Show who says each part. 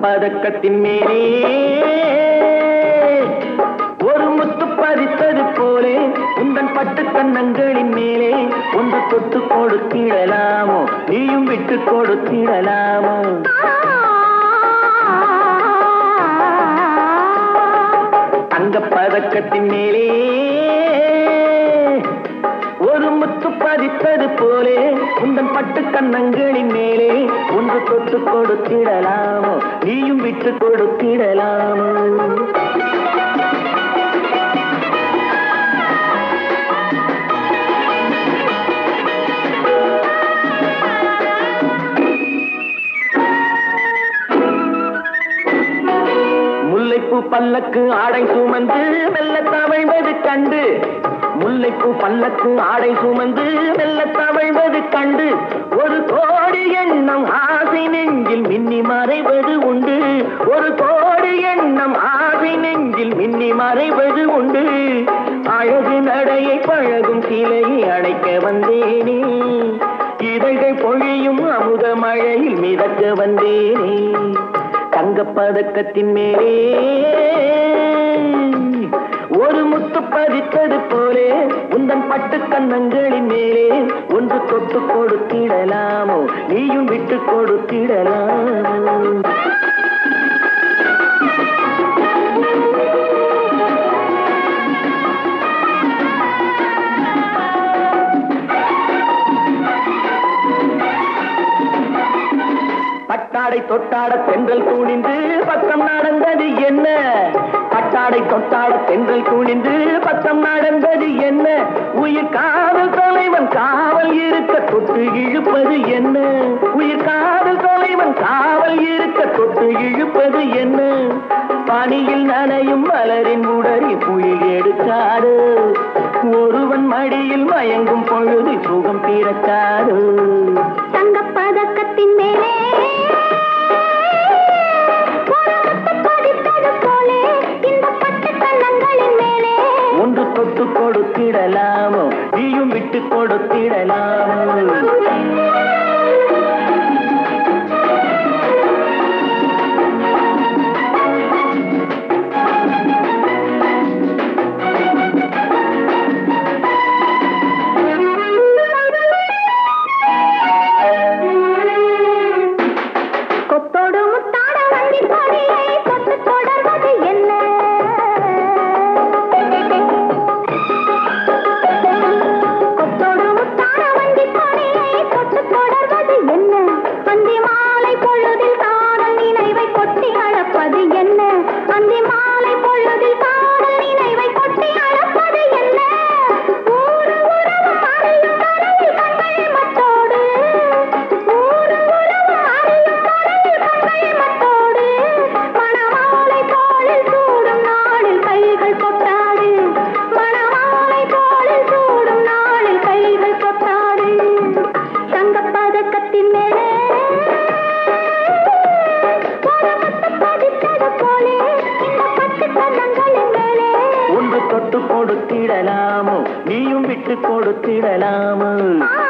Speaker 1: பதக்கத்தின் மேலே ஒரு முத்து பதித்தது போலே உந்தன் பட்டு கண்ணங்களின் மேலே ஒன்று தொட்டு கொடுத்திடலாமோ நீயும் விட்டு கொடுத்திடலாமோ தங்க பதக்கத்தின் மேலே ஒரு முத்து பதித்தது போலே உந்தன் பட்டு கண்ணங்களின் மேலே ஒன்று தொட்டு கொடுத்திடலாமோ நீயும் விட்டு கொடுத்திடலாமோ முல்லைப்பூ பல்லக்கு ஆடை சுமந்து மெல்ல தவழ்வது கண்டு முல்லைப்பூ பல்லக்கு ஆடை சுமந்து மெல்ல தவழ்வது கண்டு ஒரு கோடி எண்ணம் ஆசை நெஞ்சில் மின்னி மறைவது உண்டு ஒரு கோடி எண்ணம் ஆசை நெஞ்சில் மின்னி மறைவது உண்டு அழகு நடையை பழகும் சிலையை அழைக்க வந்தேனே இதழ்கள் பொழியும் அமுத மழையில் மிதக்க வந்தேனே தங்கப்பதக்கத்தின் மேலே ஒரு முத்து பதித்தது போலே உந்தன் பட்டு கண்ணங்களின் மேலே ஒன்று தொட்டு கொடுத்திடலாமோ நீயும் விட்டு கொடுத்திடலாமோ பட்டாடை தொட்டாட தென்றல் துணிந்து பக்கம் நடந்தது என்ன பட்டாடை தொட்டாட தென்றல் துணிந்து பக்கம் நடந்தது என்ன உயிர் காதல் தலைவன் காவல் இருக்க தொட்டு இழுப்பது என்ன உயிர் காதல் தலைவன் காவல் இருக்க தொட்டு இழுப்பது என்ன பனியில் நனையும் மலரின் உடறி புயல் எடுக்காது ஒருவன் மடியில் மயங்கும் பொழுது சுகம் பிறக்காது
Speaker 2: தங்கப் பதக்கத்தின் மேலே ஒரு முத்து பதித்தது போலே இந்த பட்டு கண்ணங்களின் மேலே
Speaker 1: ஒன்று தொட்டு கொடுத்திடலாமோ நீயும் விட்டு கொடுத்திடலாமோ
Speaker 2: கொத்தோடு முத்தாட வண்டி கொடியை தொட்டு தொடர்வது என்ன கொத்தோடு முத்தாட வண்டி கொடியை தொட்டு தொடர்வது என்ன அந்தி மாலை பொழுதில் காதல் நினைவை கொட்டி அளப்பது என்ன அந்தி மாலை பொழுதில் காதல் நினைவை கொட்டி அளப்பது என்ன ஊரு உறவு அறியும் கரையில் கண்கள் மட்டோடு ஊரு உறவு அறியும் கரையில் கண்கள் மட்டோடு மணமாலை தோளில் சூடும் நாளில் கைகள் கொட்டாடு மணமாலை தோளில் சூடும் நாளில் கைகள் கொட்டாடு தங்கப் பதக்கத்தின் மேலே ஒரு முத்து பதித்தது போலே இந்த பட்டு கண்ணங்களின் மேலே
Speaker 1: ஒன்று தொட்டு கொடுத்திடலாமோ நீயும் விட்டு கொடுத்திடலாமோ
Speaker 2: ஆ